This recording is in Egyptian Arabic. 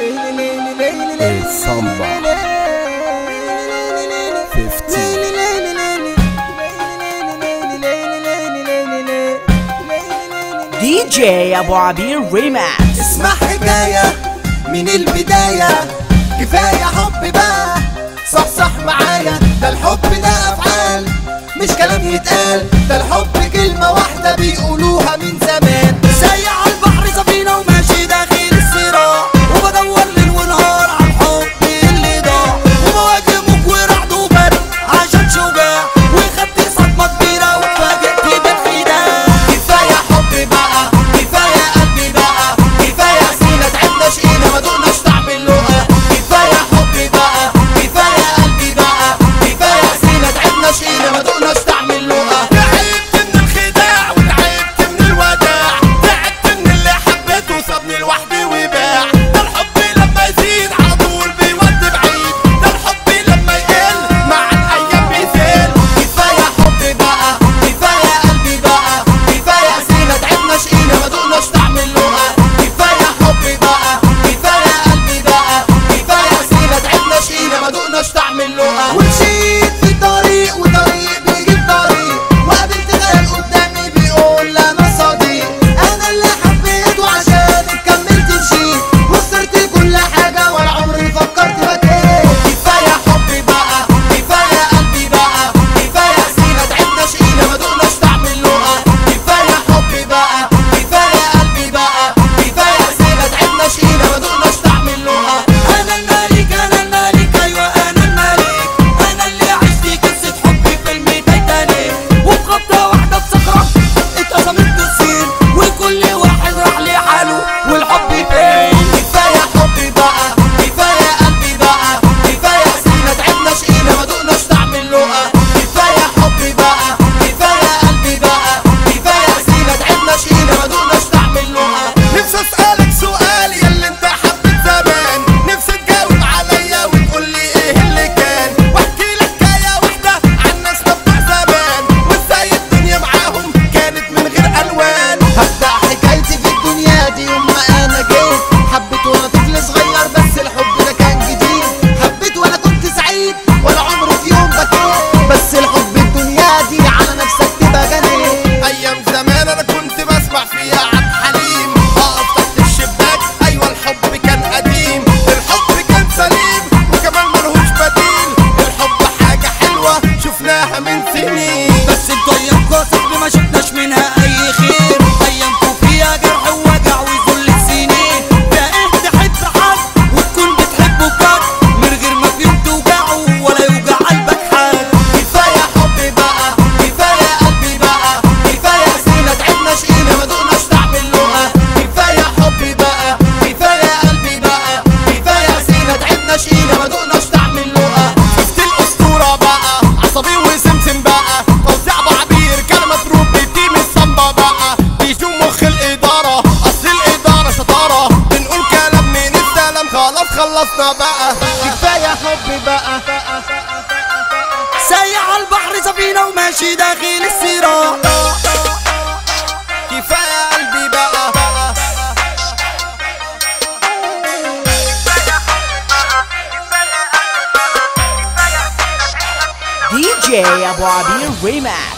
الصمبا 15 دي جي ابو عبير ريماكس اسمع حكاية من البداية كفاية حب بقى صح صح معايا ده الحب ده أفعال مش كلام يتقال ده الحب كلمة واحدة بيقولوها من زمان زي على البحر سفينة وماشي داخل الصراع وبدور ليل ونهار على الحب اللي ضاع وبواجهك ورعد وبرد عشان شجاع وخدت صدمة كبيرة واتفاجئت بالخداع كفاية حب بقى كفاية قلبي بقى كفاية سينا تعبنا شقينا ما دقناش طعم اللقا كفاية حب بقى كفاية قلبي بقى كفاية سينا تعبنا شقينا ما دقناش طعم اللقا تعبت من الخداع وتعبت من الوداع تعبت من اللي حبيته وسابني لوحدي وباع ده الحب لما يزيد على طول بيودي بعيد ده الحب لما يقل مع الايام بيزيد كفايه حب بقى كفايه قلبي بقى كفايه سينا تعبنا شقينا ما دقناش طعم اللقا كفايه حب بقى كفايه قلبي بقى كفايه سينا تعبنا شقينا ما دقناش طعم اللقا ومشيت في طريق وطريق بيجيب طريق وقابلت غير قدامي بيقول انا صديق انا اللي حبيته عشان كملت مشيت وخسرت كل حاجه ولا عمري فكرت بكيت كفايه حب بقى كفايه قلبي بقى كفايه سينا تعبنا شقينا ما دقناش طعم اللقا كفايه حب بقى كفايه قلبي بقى كفايه سينا تعبنا شقينا ما دقناش طعم اللقا انا الملك انا الملك ايوه انا الملك انا اللي عشت قصه حب فيلم تايتانيك وبخطه واحده بصخره اتقسمت نصين وكل واحد راح لحاله والحب فين كفايه حب بقى كفايه قلبي بقى كفايه سينا تعبنا شقينا ما دقناش طعم اللقا كفايه حب بقى كفايه قلبي بقى كفايه سينا تعبنا شقينا ما دقناش طعم اللقا نفسي اسالك سؤال ياللي انت حبيت زمان نفسي تجاوب عليا وتقول لي ايه اللي كان واحكي لك حكايه واحده عن ناس بتوع زمان وازاي الدنيا معاهم كانت من غير الوان هبدا حكايتي في الدنيا دي يوم ما انا جيت حبيت وانا طفل صغير بس الحب ده كان جديد حبيت وانا كنت سعيد ولا عمره في يوم بكيت بس الحب الدنيا دي على نفسك تبقى غني ايام زمان انا كنت بسمع فيها عبد حليم اقف تحت الشباك ايوه الحب كان قديم الحب كان سليم وكمان ملهوش بديل الحب حاجه حلوه شفناها من سنين بس انتوا ايامكم يا صاحبي ما شفناش منها اي خير ايامكم فيها جرح ووجع وذل السنين ده ايه تحب حد وتكون بتحبه بجد من غير ما فيهم توجعه ولا يوجع قلبك حد كفايه حب بقى كفايه قلبي بقى كفايه سينا تعبنا شقينا ما دقناش طعم اللقا كفايه حب بقى كفايه قلبي بقى كفايه سينا تعبنا شقينا ما دقناش طعم اللقا شفت الاسطوره بقى عصبي وسمسم بقى توزيع ابو عبير كلمه تروب بتيم الصنبه بقى بيشوف مخ الاداره اصل الاداره شطاره بنقول كلام من السلام خلاص خلصنا بقى كفايه حب بقى سايق على البحر سفينه وماشي داخل الصراع كفايه قلبي بقى دي جي ابو عبير ريماكس